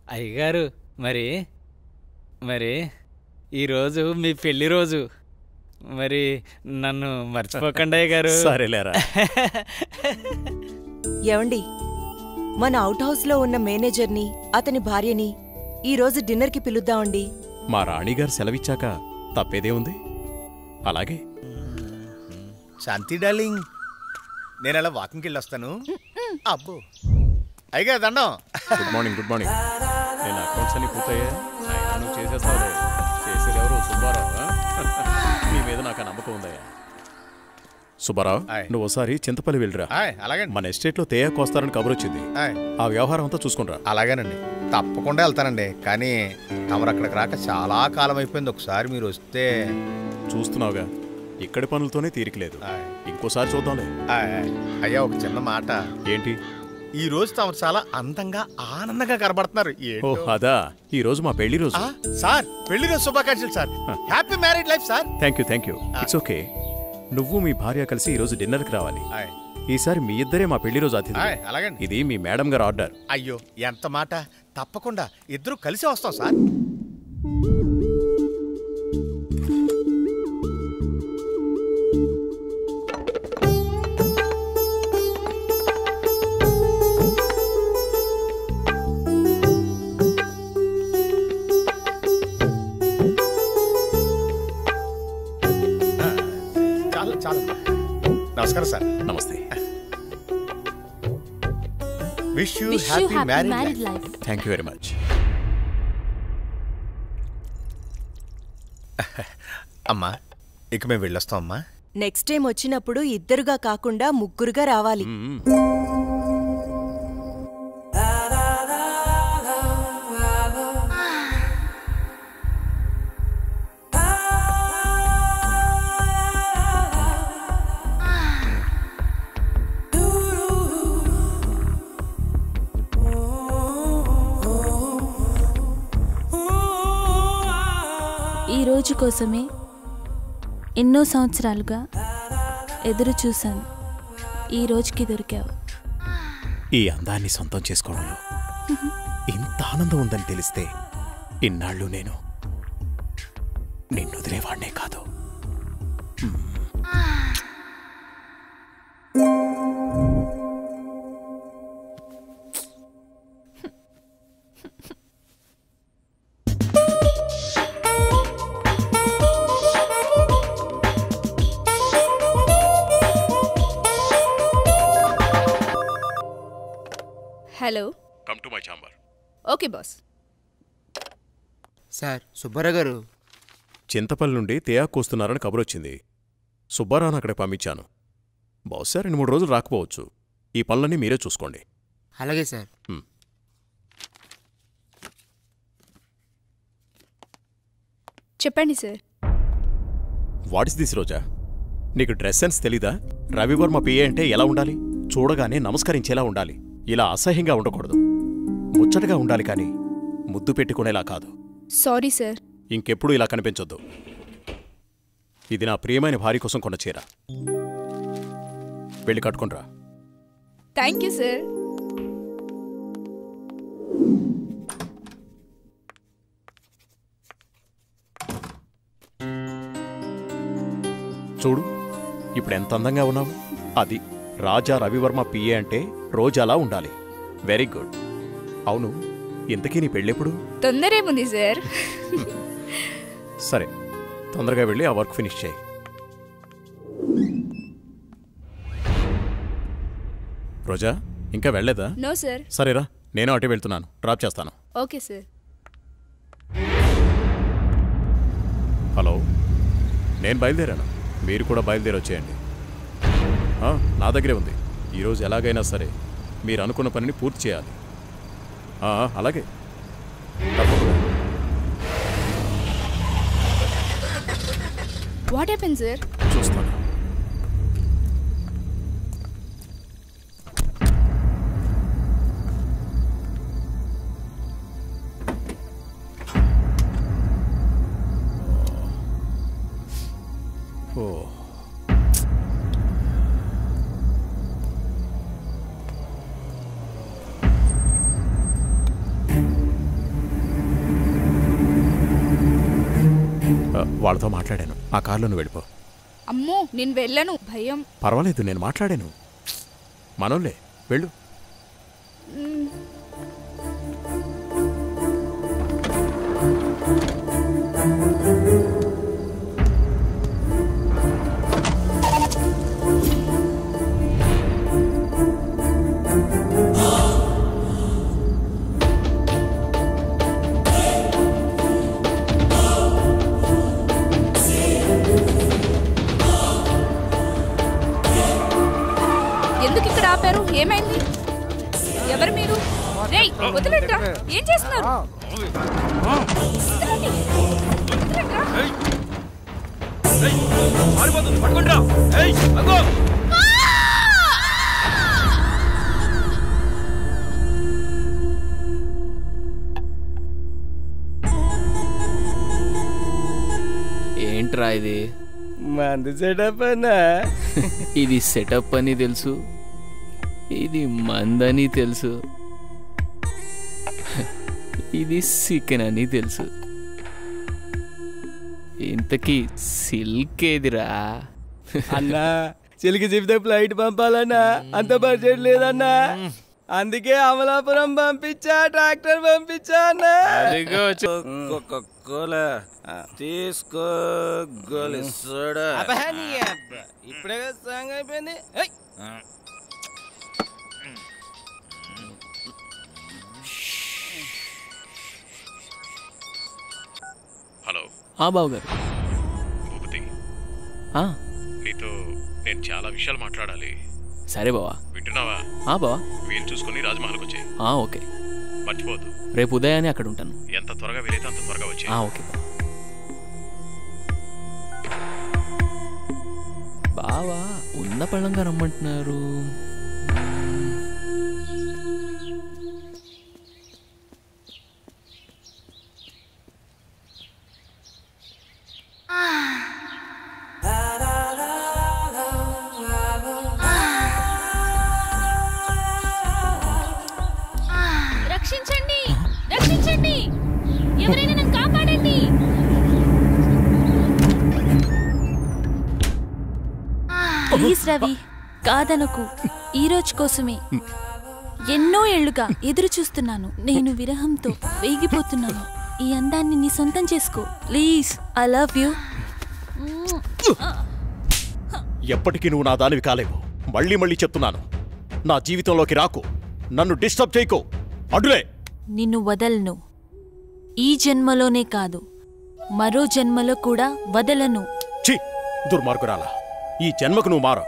అయ్యగారు మరి మరి ఈరోజు మీ పెళ్లి రోజు మరి నన్ను మర్చిపోకండి అయ్యగారు సరేలేరా ఏవండి మన అవుట్ హౌస్లో ఉన్న మేనేజర్ని అతని భార్యని ఈ రోజు డిన్నర్కి పిలుద్దామండి మా రాణిగారు సెలవిచ్చాక తప్పేదే ఉంది అలాగే శాంతి డార్లింగ్ నేను అలా వాకింగ్కి వెళ్ళి వస్తాను అబ్బో అయ్యగా దండం గుడ్ మార్నింగ్ గుడ్ మార్నింగ్ నేను అకౌంట్స్ అన్ని పూర్తయ్యా అయినా నువ్వు చేసేస్తావులే చేసేది ఎవరు సుబ్బారావు ఆ? నీ మీద నాకు ఆ నమ్మకం ఉందయ్యా సుబ్బారావు ఆయ్. నువ్వు ఒకసారి చింతపల్లి వెళ్ళిరా ఆయ్, అలాగండి మన ఎస్టేట్లో తేయాకు వస్తారని కబురు వచ్చింది ఆయ్, ఆ వ్యవహారం అంతా చూసుకుంటా అలాగేనండి తప్పకుండా వెళ్తానండి కానీ తమరు అక్కడికి రాక చాలా కాలం అయిపోయింది ఒకసారి మీరు వస్తే చూస్తున్నావుగా ఇక్కడి పనులతోనే తీరికలేదు ఆయ్, ఇంకోసారి చూద్దాంలే ఆయ్, ఆయ్. అయ్యా ఒక చిన్న మాట ఏంటి ఈ రోజు తమరు చాలా అందంగా ఆనందంగా కనబడుతున్నారు ఓ ఏంటో. అదా ఈ రోజు మా పెళ్లి రోజు ఆ, సార్ పెళ్లి రోజు శుభాకాంక్షలు sir happy marriage life sir thank you thank you it's okay నువ్వు మీ భార్య కలిసి ఈ రోజు డిన్నర్కి రావాలి ఆయ్, ఈసారి మీ ఇద్దరే మా పెళ్లి రోజు అతిథి ఆయ్, అలాగండి ఇది మీ మేడం గారు ఆర్డర్ అయ్యో ఎంత మాట తప్పకుండా ఇద్దరు కలిసి వస్తాం సార్ ఆ, చాలు చాలు నమస్కారం సార్ నమస్తే wish you Wish you happy happy marriage married life. Thank you very much అమ్మా ఇక మేము వెళ్ళొస్తాం అమ్మా నెక్స్ట్ టైం వచ్చినప్పుడు ఇద్దరుగా కాకుండా ముగ్గురుగా రావాలి ఈ రోజు కోసమే ఎన్నో సంవత్సరాలుగా ఎదురు చూశాను ఈ రోజుకి దొరికావు ఈ అందాన్ని సొంతం చేసుకోవడంలో ఇంత ఆనందం ఉందని తెలిస్తే ఇన్నాళ్ళు నేను నిన్ను వదిలేవాడినే కాదు hello come to my chamber okay boss sir Subbarao garu Chintapalli నుండి తేయాకు వస్తున్నారని కబురొచ్చింది సుబ్బారావును అక్కడికి పంపించాను బహుశా రెండు మూడు రోజులు రాకపోవచ్చు ఈ పనులన్నీ మీరే చూసుకోండి అలాగే సార్ చెప్పండి sir what is this Roja నీకు డ్రెస్ సెన్స్ తెలీదా రవివర్మ పిఏ అంటే ఎలా ఉండాలి చూడగానే నమస్కరించేలా ఉండాలి ఇలా అసహ్యంగా ఉండకూడదు ముచ్చటగా ఉండాలి కానీ ముద్దు పెట్టుకునేలా కాదు సారీ సార్ ఇంకెప్పుడు ఇలా కనిపించొద్దు ఇది నా ప్రియమైన భార్య కోసం కొన్న చీర వెళ్ళి కట్టుకుంట్రా థ్యాంక్ యూ సార్ చూడు ఇప్పుడు ఎంత అందంగా ఉన్నావు అది రాజా రవివర్మ పిఏ అంటే రోజాలా ఉండాలి వెరీ గుడ్ అవును ఇంతకీ నీ పెళ్ళెప్పుడు తొందరేముంది సార్ సరే తొందరగా వెళ్ళి ఆ వర్క్ ఫినిష్ చేయి రోజా ఇంకా వెళ్ళలేదా నో సార్ సరేరా నేను అటే వెళ్తున్నాను డ్రాప్ చేస్తాను ఓకే సార్ హలో నేను బయలుదేరాను మీరు కూడా బయలుదేరి వచ్చేయండి ఆ, నా దగ్గరే ఉంది ఈరోజు ఎలాగైనా సరే మీరు అనుకున్న పనిని పూర్తి చేయాలి ఆ, అలాగే తప్పకుండా వాట్ హ్యాపెన్ సార్ చూస్తాను ఓ వాళ్ళతో మాట్లాడాను ఆ కార్లో నువ్వు వెళ్ళిపో అమ్మో నేను వెళ్ళను భయం పర్వాలేదు నేను మాట్లాడాను మనోళ్ళే వెళ్ళు ఎందుకు ఇక్కడ ఆపారు ఏమైంది ఎవరు మీరు రేయ్ వదిలేట్రా ఏం చేస్తున్నారు వదలండి. వదలండ్రా. ఏంట్రా ఇది మంది సెటప్ అన్నా ఇది సెటప్ అని తెలుసు ఇది మందని తెలుసు ఇది సికెన్ అని తెలుసు ఇంతకీ సిల్క్ ఏదిరా అన్నా చిలికి చెబితే ఫ్లైట్ పంపాలన్నా అంత బడ్జెట్ లేదన్నా అందుకే అమలాపురం పంపించా ట్రాక్టర్ పంపించా అన్నా అదిగో చూ- తీసుకో గోలి సోడా ఇప్పుడే కదా సాంగ్ అయిపోయింది ఏయ్. హలో ఆ బాబు గారు భూపతి ఆ, నీతో నేను చాలా విషయాలు మాట్లాడాలి సరే బావా వింటున్నావా ఆ బావా వీలు చూసుకొని రాజమహల్కి వచ్చాయి ఆ, ఓకే మర్చిపోవద్దు రేపు ఉదయాన్నే అక్కడ ఉంటాను ఎంత త్వరగా వీలైతే అంత త్వరగా వచ్చాయి ఆ, ఓకే బావా ఉన్న పళ్ళంగా రమ్మంటున్నారు రక్షించండి రక్షించండి ఎవరైనా నన్ను కాపాడండి ప్లీజ్ రవి కాదనకు ఈ రోజు కోసమే ఎన్నో ఏళ్లుగా ఎదురు చూస్తున్నాను నేను విరహంతో వేగిపోతున్నాను ఈ అందాన్ని నీ సొంతం చేసుకో ప్లీజ్ ఐ లవ్ యూ ఎప్పటికీ నువ్వు నా దానివి కాలేవు మళ్ళీ మళ్ళీ చెప్తున్నాను నా జీవితంలోకి రాకు నన్ను డిస్టర్బ్ చేయకు అడులే నిన్ను వదలను ఈ జన్మలోనే కాదు మరో జన్మలో కూడా వదలను ఛీ దుర్మార్గురాలా ఈ జన్మకు నువ్వు మారవు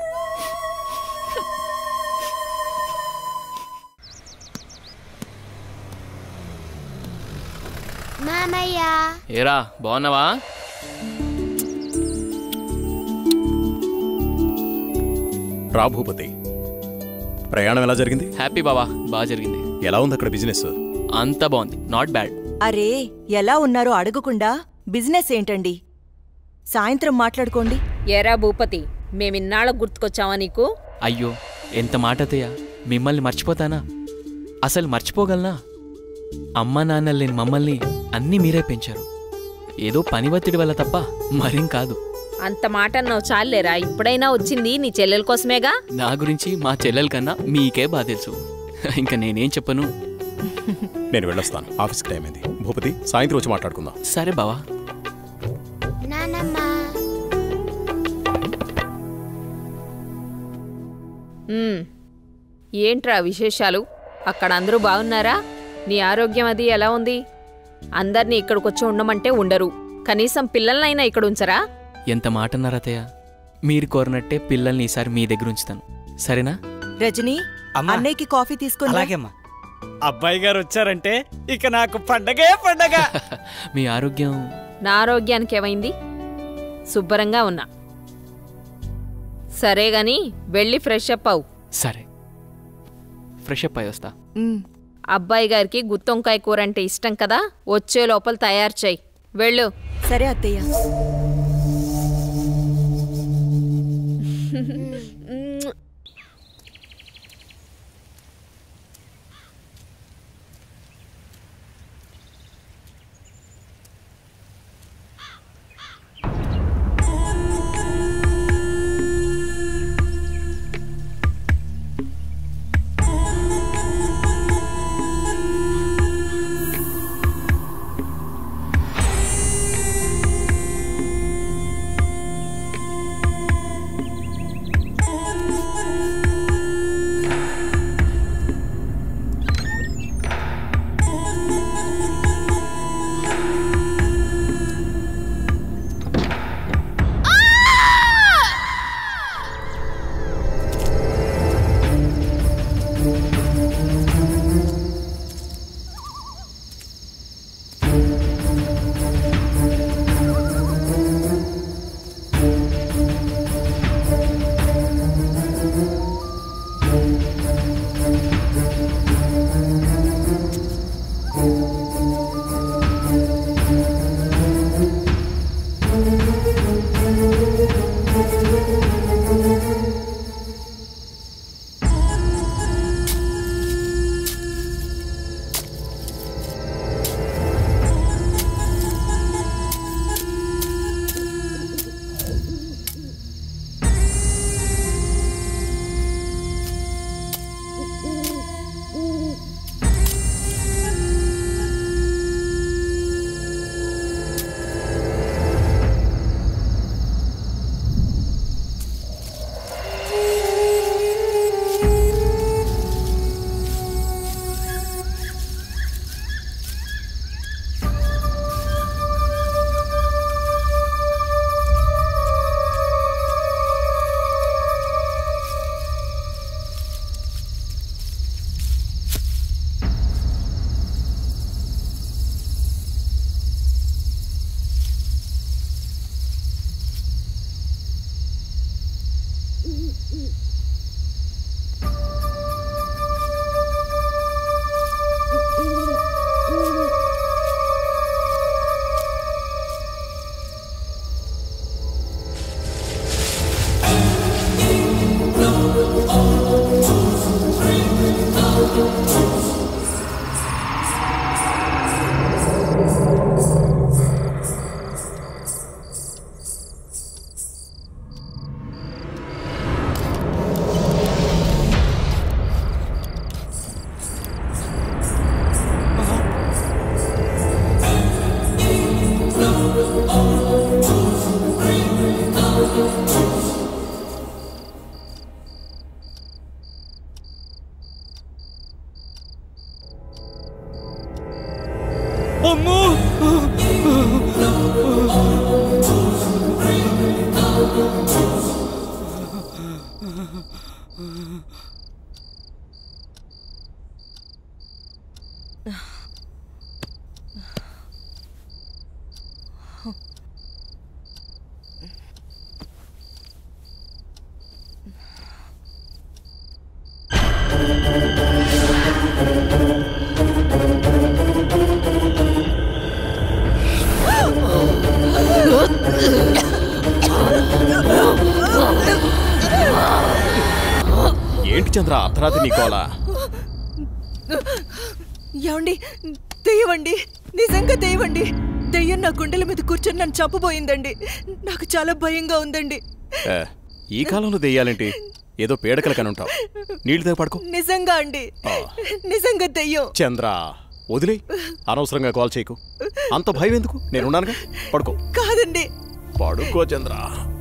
మామయ్య ఏరా బాగున్నావా రా భూపతి ప్రయాణం ఎలా జరిగింది హ్యాపీ బావా బాగా జరిగింది ఎలా ఉంది అక్కడ బిజినెస్ అంతా బాగుంది నాట్ బ్యాడ్ అరే ఎలా ఉన్నారో అడగకుండా బిజినెస్ ఏంటండి సాయంత్రం మాట్లాడుకోండి ఏరా భూపతి మేమిన్నాళ్ళకు గుర్తుకొచ్చావా నీకు అయ్యో ఎంత మాట అత్తయ్య మిమ్మల్ని మర్చిపోతానా అసలు మర్చిపోగలనా అమ్మా నాన్న లేని మమ్మల్ని అన్నీ మీరే పెంచారు ఏదో పని ఒత్తిడి వల్ల తప్ప మరేం కాదు అంత మాట అన్నావు చాలేరా ఇప్పుడైనా వచ్చింది నీ చెల్లెల కోసమేగా నా గురించి మా చెల్లెల కన్నా మీకే బాగా తెలుసు ఇంకా నేనేం చెప్పను నేను వెళ్ళొస్తాను ఆఫీస్కి టైం అయింది భూపతి సాయంత్రం వచ్చి మాట్లాడుకుందాం సరే బావా నానమ్మ ఉమ్. ఏంట్రా విశేషాలు అక్కడ అందరూ బాగున్నారా నీ ఆరోగ్యం అది ఎలా ఉంది అందర్నీ ఇక్కడికొచ్చి ఉండమంటే ఉండరు కనీసం పిల్లలనైనా ఇక్కడ ఉంచరా ఎంత మాట అన్నారు అత్తయ్య మీరు కోరినట్టే పిల్లల్ని ఈసారి మీ దగ్గర ఉంచుతాను సరేనా రజనీ అమ్మా. అన్నయ్యకి కాఫీ తీసుకుని రా. అలాగేమ్మా అబ్బాయి గారు వచ్చారంటే ఇక నాకు పండగే పండగ మీ ఆరోగ్యం నా ఆరోగ్యానికి ఏమైంది శుభ్రంగా ఉన్నా సరే గాని వెళ్ళి ఫ్రెష్ అప్ అవు సరే ఫ్రెష్ అప్ అయి వస్తా ఉమ్. అబ్బాయి గారికి గుత్తొంకాయ కూర అంటే ఇష్టం కదా వచ్చే లోపల తయారు చేయి వెళ్ళు సరే అత్తయ్య అమ్మో ఏంటి చంద్ర అర్ధరాత్రి నీ కోలా ఏమండి దెయ్యమండి నిజంగా దెయ్యమండి దెయ్యం నా గుండెల మీద కూర్చొని నన్ను చంపబోయిందండి నాకు చాలా భయంగా ఉందండి ఏ, ఈ కాలంలో దెయ్యాలేంటి ఏదో పీడకల కనుంటావు నీళ్ళు దగ్గర పడుకో నిజంగా అండి నిజంగా దెయ్యం చంద్ర వదిలే అనవసరంగా కాల్ చేయకు అంత భయం ఎందుకు నేనున్నానుగా పడుకో కాదండి పడుకో చంద్ర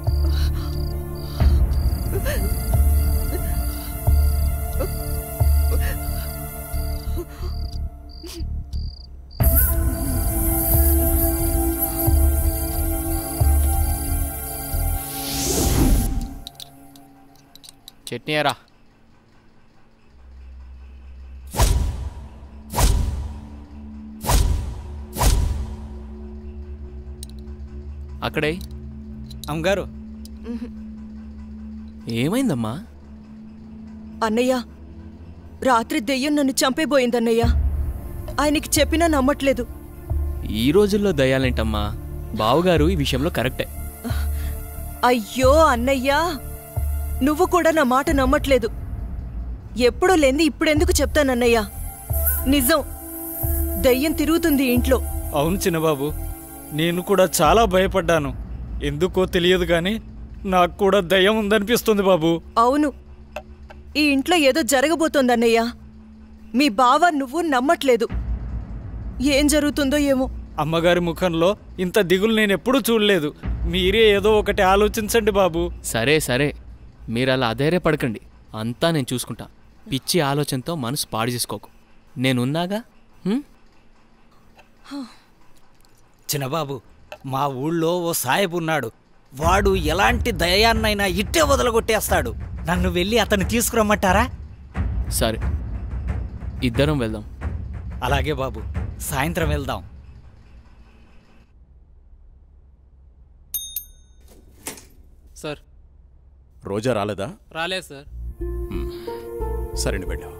చట్నీ ఎరా అక్కడే అమ్మగారు ఏమైందమ్మా అన్నయ్య రాత్రి దెయ్యం నన్ను చంపేబోయిందన్నయ్య ఆయనకి చెప్పినా నమ్మట్లేదు ఈ రోజుల్లో దయాలేంటమ్మా బావగారు ఈ విషయంలో కరెక్టే అయ్యో అన్నయ్యా నువ్వు కూడా నా మాట నమ్మట్లేదు ఎప్పుడూ లేంది ఇప్పుడెందుకు చెప్తానన్నయ్యా నిజం దయ్యం తిరుగుతుంది ఇంట్లో అవును చిన్నబాబు నేను కూడా చాలా భయపడ్డాను ఎందుకో తెలియదు కానీ నాకు కూడా దయ్యం ఉందనిపిస్తుంది బాబు అవును ఈ ఇంట్లో ఏదో జరగబోతోందన్నయ్యా మీ బావ నువ్వు నమ్మట్లేదు ఏం జరుగుతుందో ఏమో అమ్మగారి ముఖంలో ఇంత దిగులు నేను ఎప్పుడూ చూడలేదు మీరే ఏదో ఒకటి ఆలోచించండి బాబు సరే సరే మీరు అలా అధైర్యపడకండి అంతా నేను చూసుకుంటా పిచ్చి ఆలోచనతో మనసు పాడు చేసుకోకు నేనున్నాగా హ్మ్? చిన్నబాబు మా ఊళ్ళో ఓ సాయబు ఉన్నాడు వాడు ఎలాంటి దయాన్నైనా ఇట్టే వదలగొట్టేస్తాడు నన్ను వెళ్ళి అతన్ని తీసుకురమ్మంటారా సరే ఇద్దరం వెళ్దాం అలాగే బాబు సాయంత్రం వెళ్దాం సార్ రోజా రాలేదా రాలేదు సార్ సరే వెళ్ళు